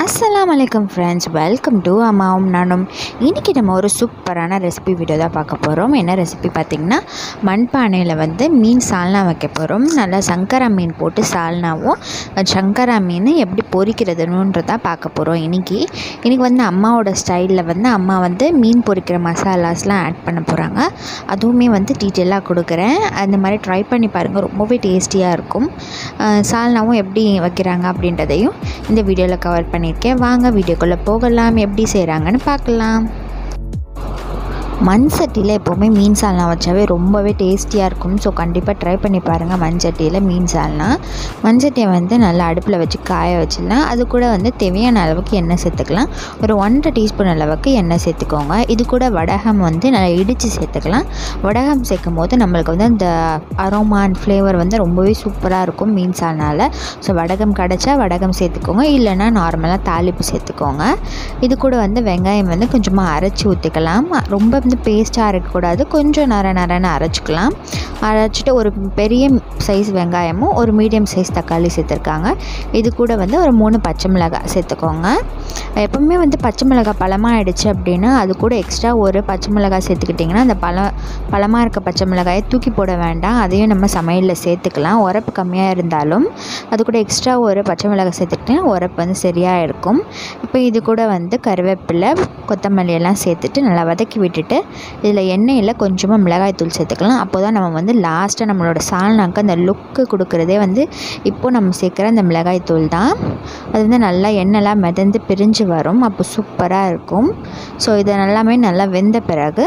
அஸ்ஸலாமு அலைக்கும் friends welcome to அம்மாவும் நானும் இன்றைக்கி நம்ம ஒரு சூப்பரான ரெசிபி வீடியோ தான் பார்க்க போகிறோம் என்ன ரெசிபி பார்த்திங்கன்னா மண்பானையில் வந்து மீன் சால்னா வைக்க போகிறோம் நல்லா சங்கரா மீன் போட்டு சால்னாவும் சங்கரா மீன் எப்படி பொரிக்கிறதுன்றதான் பார்க்க போகிறோம் இன்றைக்கி இன்றைக்கி வந்து அம்மாவோட ஸ்டைலில் வந்து அம்மா வந்து மீன் பொரிக்கிற மசாலாஸ்லாம் ஆட் பண்ண போகிறாங்க அதுவுமே வந்து டீட்டெயிலாக கொடுக்குறேன் அந்த மாதிரி ட்ரை பண்ணி பாருங்கள் ரொம்பவே டேஸ்டியாக இருக்கும் அஹ் சால்னாவும் எப்படி வைக்கிறாங்க அப்படின்றதையும் இந்த வீடியோவில் கவர் பண்ணியிருக்கேன் வாங்க வீடியோக்குள்ளே போகலாம் எப்படி செய்கிறாங்கன்னு பார்க்கலாம் மண் சட்டியில் எப்போவுமே மீன் சால்னா வச்சாவே ரொம்பவே டேஸ்டியாக இருக்கும் ஸோ கண்டிப்பாக ட்ரை பண்ணி பாருங்கள் மண் சட்டியில் மீன் சால்னா மண் சட்டியை வந்து நல்லா அடுப்பில் வச்சு காய வச்சிடலாம் அது கூட வந்து தேவையான அளவுக்கு எண்ணெய் சேர்த்துக்கலாம் ஒரு ஒன்றரை டீஸ்பூன் அளவுக்கு எண்ணெய் சேர்த்துக்கோங்க இது கூட வடகம் வந்து நல்லா இடித்து சேர்த்துக்கலாம் வடகம் சேர்க்கும் போது நம்மளுக்கு வந்து அந்த அரோமா அண்ட் ஃப்ளேவர் வந்து ரொம்பவே சூப்பராக இருக்கும் மீன் சால்னால ஸோ வடகம் கிடச்சா வடகம் சேர்த்துக்கோங்க இல்லைன்னா நார்மலாக தாளிப்பு சேர்த்துக்கோங்க இது கூட வந்து வெங்காயம் வந்து கொஞ்சமாக அரைச்சி ஊற்றிக்கலாம் ரொம்ப வந்து பேஸ்ட்டாக அரைக்கக்கூடாது கொஞ்சம் நர நரன்னு அரைச்சிக்கலாம் அரைச்சிட்டு ஒரு பெரிய சைஸ் வெங்காயமும் ஒரு மீடியம் சைஸ் தக்காளி சேர்த்துருக்காங்க இது கூட வந்து ஒரு மூணு பச்சை மிளகாய் சேர்த்துக்கோங்க எப்பவுமே வந்து பச்சை மிளகாய் பழமாகிடுச்சு அப்படின்னா அது கூட எக்ஸ்ட்ரா ஒரு பச்சை மிளகாய் சேர்த்துக்கிட்டிங்கன்னா அந்த பழம் பழமாக இருக்க பச்சை மிளகாயை தூக்கி போட வேண்டாம் அதையும் நம்ம சமையலில் சேர்த்துக்கலாம் உரப்பு கம்மியாக இருந்தாலும் அது கூட எக்ஸ்ட்ரா ஒரு பச்சை மிளகாய் சேர்த்துக்கிட்டிங்கன்னா உரப்பு வந்து சரியாக இருக்கும் இப்போ இது கூட வந்து கருவேப்பிலை கொத்தமல்லி எல்லாம் சேர்த்துட்டு நல்லா வதக்கி விட்டுட்டு இதில் எண்ணெயில் கொஞ்சமாக மிளகாய் தூள் சேர்த்துக்கலாம் அப்போ தான் நம்ம வந்து லாஸ்ட்டாக நம்மளோட சால்னாக்கு அந்த லுக்கு கொடுக்குறதே வந்து இப்போ நம்ம சேர்க்குற அந்த மிளகாய் தூள் தான் அது வந்து நல்லா எண்ணெய்லாம் மிதந்து பிரிஞ்சு வரும் அப்போ சூப்பராக இருக்கும் ஸோ இதை நல்லாமே நல்லா வெந்த பிறகு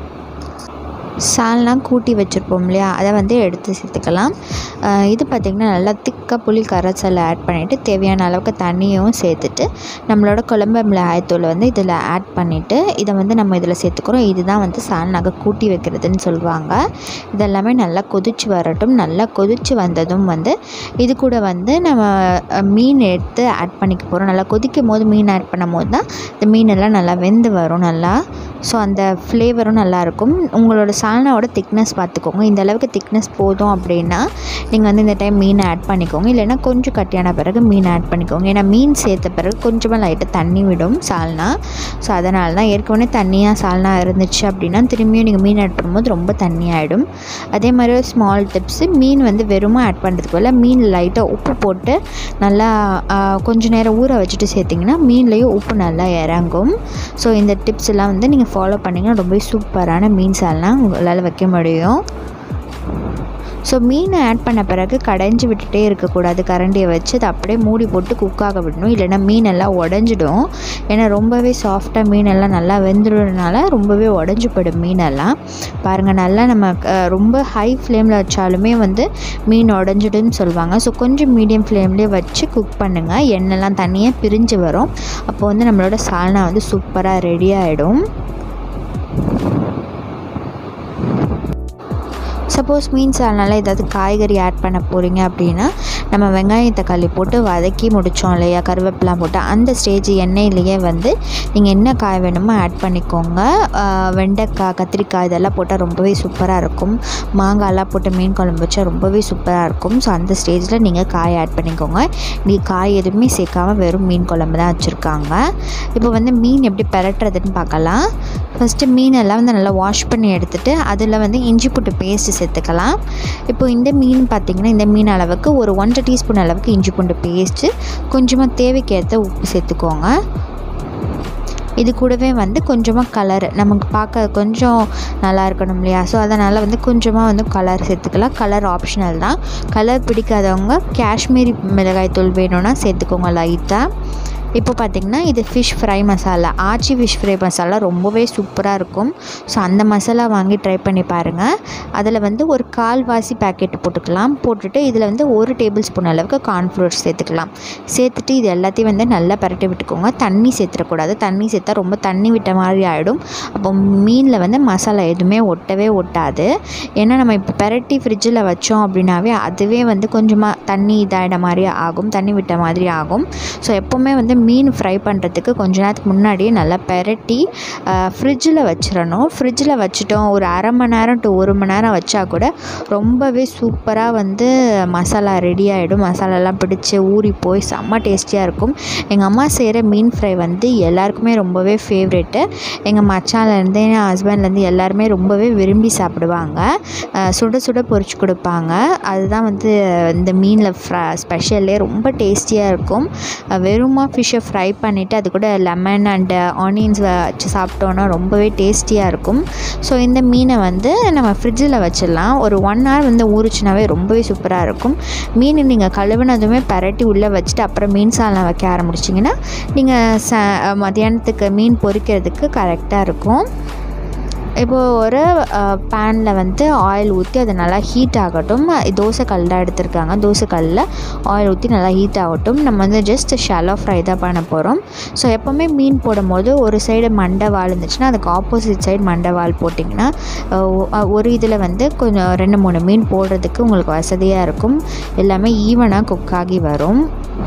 சால்னா கூட்டி வச்சுருப்போம் இல்லையா அதை வந்து எடுத்து சேர்த்துக்கலாம் அஹ் இது பார்த்திங்கன்னா நல்லா திக்காக புளி கரைசலை ஆட் பண்ணிவிட்டு தேவையான அளவுக்கு தண்ணியும் சேர்த்துட்டு நம்மளோட குழம்பு மிளகாய்த்தூள் வந்து இதில் ஆட் பண்ணிவிட்டு இதை வந்து நம்ம இதில் சேர்த்துக்கிறோம் இதுதான் வந்து சால்னாக கூட்டி வைக்கிறதுன்னு சொல்லுவாங்க இதெல்லாமே நல்லா கொதிச்சு வரட்டும் நல்லா கொதிச்சு வந்ததும் வந்து இது கூட வந்து நம்ம அஹ், மீன் எடுத்து ஆட் பண்ணிக்க போகிறோம் நல்லா கொதிக்கும் போது மீன் ஆட் பண்ணும் போது தான் இந்த மீனெல்லாம் நல்லா வெந்து வரும் நல்லா ஸோ அந்த ஃப்ளேவரும் நல்லாயிருக்கும் உங்களோட சால்னாவோட திக்னஸ் பார்த்துக்கோங்க இந்த அளவுக்கு திக்னஸ் போதும் அப்படின்னா நீங்கள் வந்து இந்த டைம் மீனை ஆட் பண்ணிக்கோங்க இல்லைன்னா கொஞ்சம் கட்டியான பிறகு மீன் ஆட் பண்ணிக்கோங்க ஏன்னா மீன் சேர்த்த பிறகு கொஞ்சமாக லைட்டாக தண்ணி விடும் சால்னா ஸோ அதனால தான் ஏற்கனவே தண்ணியாக சால்னா இருந்துச்சு அப்படின்னா திரும்பியும் நீங்கள் மீன் ஆட் பண்ணும்போது ரொம்ப தண்ணி ஆகிடும் அதே மாதிரி ஒரு ஸ்மால் டிப்ஸு மீன் வந்து வெறுமா ஆட் பண்ணுறதுக்கு பதிலாக மீன் லைட்டாக உப்பு போட்டு நல்லா ஆ, கொஞ்ச நேரம் ஊற வச்சுட்டு சேர்த்திங்கன்னா மீன்லேயும் உப்பு நல்லா இறங்கும் ஸோ இந்த டிப்ஸ் எல்லாம் வந்து நீங்கள் ஃபாலோ பண்ணிங்கன்னா ரொம்பவே சூப்பரான மீன் சால்னா உங்களால் வைக்க முடியும் ஸோ மீனை ஆட் பண்ண பிறகு கடைஞ்சி விட்டுட்டே இருக்கக்கூடாது கரண்டியை வச்சு அதை அப்படியே மூடி போட்டு குக்காக விடணும் இல்லைன்னா மீனெல்லாம் உடஞ்சிடும் ஏன்னா ரொம்பவே சாஃப்டாக மீனெல்லாம் நல்லா வெந்துடுறதுனால ரொம்பவே உடஞ்சி போயிடும் மீனெல்லாம் பாருங்கள் நல்லா நம்ம அஹ், ரொம்ப ஹை ஃப்ளேமில் வச்சாலுமே வந்து மீன் உடஞ்சிடுன்னு சொல்லுவாங்க ஸோ கொஞ்சம் மீடியம் ஃப்ளேம்லேயே வச்சு குக் பண்ணுங்கள் எண்ணெய்லாம் தனியாக பிரிஞ்சு வரும் அப்போ வந்து நம்மளோட சால்னா வந்து சூப்பராக ரெடி ஆகிடும் சப்போஸ் மீன் சால்னால ஏதாவது காய்கறி ஆட் பண்ண போகிறீங்க அப்படின்னா நம்ம வெங்காயம் தக்காளி போட்டு வதக்கி முடித்தோம் இல்லையா கருவேப்பிலாம் போட்டு அந்த ஸ்டேஜ் எண்ணெயிலேயே வந்து நீங்கள் என்ன காய் வேணுமோ ஆட் பண்ணிக்கோங்க ஆஹ் வெண்டைக்காய் கத்திரிக்காய் இதெல்லாம் போட்டால் ரொம்பவே சூப்பராக இருக்கும் மாங்காய்லாம் போட்டு மீன் குழம்பு வச்சா ரொம்பவே சூப்பராக இருக்கும் ஸோ அந்த ஸ்டேஜில் நீங்கள் காய் ஆட் பண்ணிக்கோங்க நீங்கள் காய் எதுவுமே சேர்க்காம வெறும் மீன் குழம்பு தான் வச்சுருக்காங்க இப்போ வந்து மீன் எப்படி பெரட்டுறதுன்னு பார்க்கலாம் ஃபஸ்ட்டு மீனெல்லாம் வந்து நல்லா வாஷ் பண்ணி எடுத்துட்டு அதில் வந்து இஞ்சி பூட்டு பேஸ்ட்டு சேர்த்துக்கலாம் இப்போ இந்த மீன் பார்த்திங்கன்னா இந்த மீன் அளவுக்கு ஒரு ஒன்றரை டீஸ்பூன் அளவுக்கு இஞ்சி பூண்டு பேஸ்ட்டு கொஞ்சமாக தேவைக்கேற்ற உப்பு சேர்த்துக்கோங்க இது கூடவே வந்து கொஞ்சமாக கலர் நமக்கு பார்க்க கொஞ்சம் நல்லா இருக்கணும் இல்லையா ஸோ அதனால் வந்து கொஞ்சமாக வந்து கலர் சேர்த்துக்கலாம் கலர் ஆப்ஷனல் தான் கலர் பிடிக்காதவங்க காஷ்மீரி மிளகாய் தூள் வேணும்னா சேர்த்துக்கோங்க லைட்டாக இப்போ பார்த்திங்கன்னா இது fish fry masala Aachi fish fry masala ரொம்பவே சூப்பராக இருக்கும் ஸோ அந்த மசாலா வாங்கி ட்ரை பண்ணி பாருங்கள் அதில் வந்து ஒரு கால்வாசி பேக்கெட் போட்டுக்கலாம் போட்டுட்டு இதில் வந்து ஒரு டேபிள் ஸ்பூன் அளவுக்கு கார்ன்ஃப்ளோர் சேர்த்துக்கலாம் சேர்த்துட்டு இது எல்லாத்தையும் வந்து நல்லா பரட்டி விட்டுக்கோங்க தண்ணி சேர்த்துடக்கூடாது தண்ணி சேர்த்தா ரொம்ப தண்ணி விட்ட மாதிரி ஆகிடும் அப்போ மீனில் வந்து மசாலா எதுவுமே ஒட்டவே ஒட்டாது ஏன்னா நம்ம இப்போ பெரட்டி ஃப்ரிட்ஜில் வச்சோம் அப்படின்னாவே அதுவே வந்து கொஞ்சமாக தண்ணி இதாகிட மாதிரி ஆகும் தண்ணி விட்ட மாதிரி ஆகும் ஸோ எப்போவுமே வந்து மீன் ஃப்ரை பண்ணுறதுக்கு கொஞ்ச நேரத்துக்கு முன்னாடியே நல்லா பெரட்டி ஃப்ரிட்ஜில் வச்சிடணும் ஃப்ரிட்ஜில் வச்சுட்டோம் ஒரு அரை மணி நேரம் டு ஒரு மணி நேரம் வச்சா கூட ரொம்பவே சூப்பராக வந்து மசாலா ரெடி ஆகிடும் மசாலாலாம் பிடிச்சி ஊறி போய் செம்ம டேஸ்டியாக இருக்கும் எங்கள் அம்மா செய்கிற மீன் ஃப்ரை வந்து எல்லாருக்குமே ரொம்பவே ஃபேவரெட்டு எங்கள் மச்சான்லேருந்து என் ஹஸ்பண்ட்லேருந்து எல்லாருமே ரொம்பவே விரும்பி சாப்பிடுவாங்க அஹ் சுட சுட பொரிச்சு கொடுப்பாங்க அதுதான் வந்து இந்த மீனில் ஃப்ரை ஸ்பெஷல்லே ரொம்ப டேஸ்டியாக இருக்கும் அஹ் வெறுமா ஃபிஷ்ஷை ஃப்ரை பண்ணிவிட்டு அது கூட லெமன் அண்டு ஆனியன்ஸ் வச்சு சாப்பிட்டோன்னா ரொம்பவே டேஸ்டியாக இருக்கும் ஸோ இந்த மீனை வந்து நம்ம ஃப்ரிட்ஜில் வச்சிடலாம் ஒரு ஒன் ஹவர் வந்து ஊறுச்சுனாவே ரொம்பவே சூப்பராக இருக்கும் மீன் நீங்கள் கழுவுனதுமே பரட்டி உள்ளே வச்சுட்டு அப்புறம் மீன் சாலம் வைக்க ஆரம்பிச்சிங்கன்னா நீங்கள் ச மத்தியானத்துக்கு மீன் பொரிக்கிறதுக்கு கரெக்டாக இருக்கும் இப்போது ஒரு பேனில் வந்து ஆயில் ஊற்றி அது நல்லா ஹீட் ஆகட்டும் தோசை கல் தான் எடுத்திருக்காங்க தோசை கல்லில் ஆயில் ஊற்றி நல்லா ஹீட் ஆகட்டும் நம்ம வந்து ஜஸ்ட் ஷாலோ ஃப்ரை தான் பண்ண போகிறோம் ஸோ எப்போவுமே மீன் போடும்போது ஒரு சைடு மண்டை வால் இருந்துச்சுன்னா அதுக்கு ஆப்போசிட் சைடு மண்டை வால் போட்டிங்கன்னா அஹ், ஒரு இதில் வந்து கொஞ்சம் ரெண்டு மூணு மீன் போடுறதுக்கு உங்களுக்கு வசதியாக இருக்கும் எல்லாமே ஈவனாக குக் ஆகி வரும்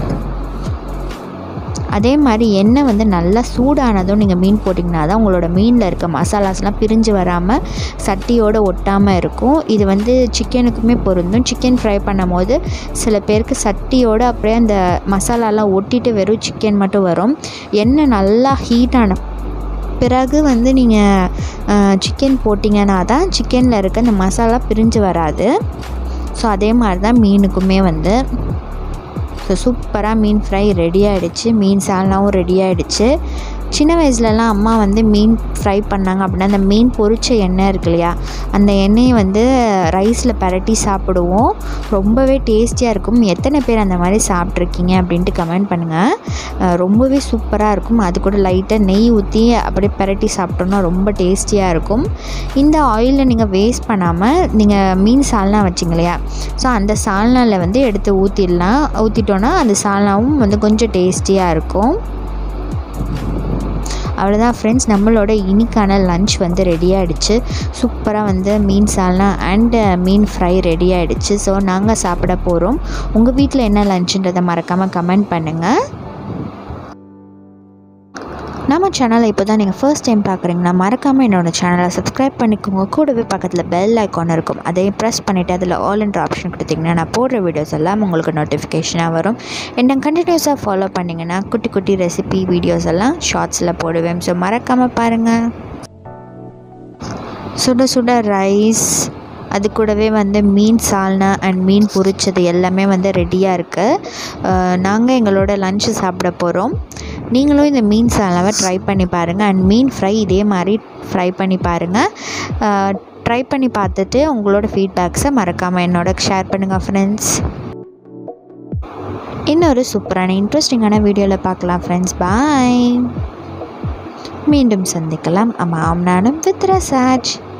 அதே மாதிரி எண்ணெய் வந்து நல்லா சூடானதும் நீங்கள் மீன் போட்டிங்கன்னா தான் உங்களோட மீனில் இருக்க மசாலாஸ்லாம் பிரிஞ்சு வராமல் சட்டியோடு ஒட்டாமல் இருக்கும் இது வந்து சிக்கனுக்குமே பொருந்தும் சிக்கன் ஃப்ரை பண்ணும் போது சில பேருக்கு சட்டியோடு அப்படியே அந்த மசாலாலாம் ஒட்டிட்டு வெறும் சிக்கன் மட்டும் வரும் எண்ணெய் நல்லா ஹீட் ஆன பிறகு வந்து நீங்கள் சிக்கன் போட்டிங்கன்னா தான் சிக்கனில் இருக்க அந்த மசாலா பிரிஞ்சு வராது ஸோ அதே மாதிரி தான் மீனுக்குமே வந்து ஸோ சூப்பராக மீன் ஃப்ரை ரெடி ஆகிடுச்சு மீன் சால்னாவும் ரெடி ஆகிடுச்சு சின்ன வயசுலலாம் அம்மா வந்து மீன் ஃப்ரை பண்ணாங்க அப்படின்னா அந்த மீன் பொரிச்ச எண்ணெய் இருக்கு இல்லையா அந்த எண்ணெயை வந்து ரைஸில் பரட்டி சாப்பிடுவோம் ரொம்பவே டேஸ்டியாக இருக்கும் எத்தனை பேர் அந்த மாதிரி சாப்பிட்ருக்கீங்க அப்படின்ட்டு கமெண்ட் பண்ணுங்கள் அஹ் ரொம்பவே சூப்பராக இருக்கும் அது கூட லைட்டாக நெய் ஊற்றி அப்படியே பரட்டி சாப்பிட்டோன்னா ரொம்ப டேஸ்டியாக இருக்கும் இந்த ஆயிலில் நீங்கள் வேஸ்ட் பண்ணாமல் நீங்கள் மீன் சால்னா வச்சிங்க இல்லையா ஸோ அந்த சால்னாவில் வந்து எடுத்து ஊற்றிடலாம் ஊற்றிட்டோன்னா அந்த சால்னாவும் வந்து கொஞ்சம் டேஸ்டியாக இருக்கும் அவ்வளோதான் ஃப்ரெண்ட்ஸ் நம்மளோட இனிக்கான லஞ்ச் வந்து ரெடி ஆகிடுச்சு சூப்பராக வந்து மீன் சால்னா அண்டு மீன் ஃப்ரை ரெடி ஆகிடுச்சு ஸோ நாங்கள் சாப்பிட போகிறோம் உங்கள் வீட்டில் என்ன லஞ்சுன்றதை மறக்காமல் கமெண்ட் பண்ணுங்கள் நம்ம சேனலை இப்போ தான் நீங்கள் ஃபர்ஸ்ட் டைம் பார்க்குறீங்கன்னா மறக்காமல் என்னோட சேனலை சப்ஸ்கிரைப் பண்ணிக்கோங்க கூடவே பக்கத்தில் பெல் ஐக்கான் இருக்கும் அதையும் ப்ரெஸ் பண்ணிவிட்டு அதில் ஆல் என்ற ஆப்ஷன் கொடுத்தீங்கன்னா நான் போடுற வீடியோஸ் எல்லாம் உங்களுக்கு நோட்டிஃபிகேஷனாக வரும் என்ன கண்டினியூஸாக ஃபாலோ பண்ணிங்கன்னா குட்டி குட்டி ரெசிபி வீடியோஸ் எல்லாம் ஷார்ட்ஸில் போடுவேன் ஸோ மறக்காமல் பாருங்கள் சுட சுட ரைஸ் அது கூடவே வந்து மீன் சால்னா அண்ட் மீன் பொரிச்சது எல்லாமே வந்து ரெடியாக இருக்குது நாங்கள் எங்களோட லஞ்சு சாப்பிட போகிறோம் நீங்களும் இந்த மீன் சால்னாவை ட்ரை பண்ணி பாருங்கள் அண்ட் மீன் ஃப்ரை இதே மாதிரி ஃப்ரை பண்ணி பாருங்கள் ட்ரை பண்ணி பார்த்துட்டு உங்களோட ஃபீட்பேக்ஸை மறக்காமல் என்னோட ஷேர் பண்ணுங்கள் ஃப்ரெண்ட்ஸ் இன்னொரு சூப்பரான இன்ட்ரெஸ்டிங்கான வீடியோவில் பார்க்கலாம் ஃப்ரெண்ட்ஸ் பாய் மீண்டும் சந்திக்கலாம் அம்மா நானும் வித் ரசாஜ்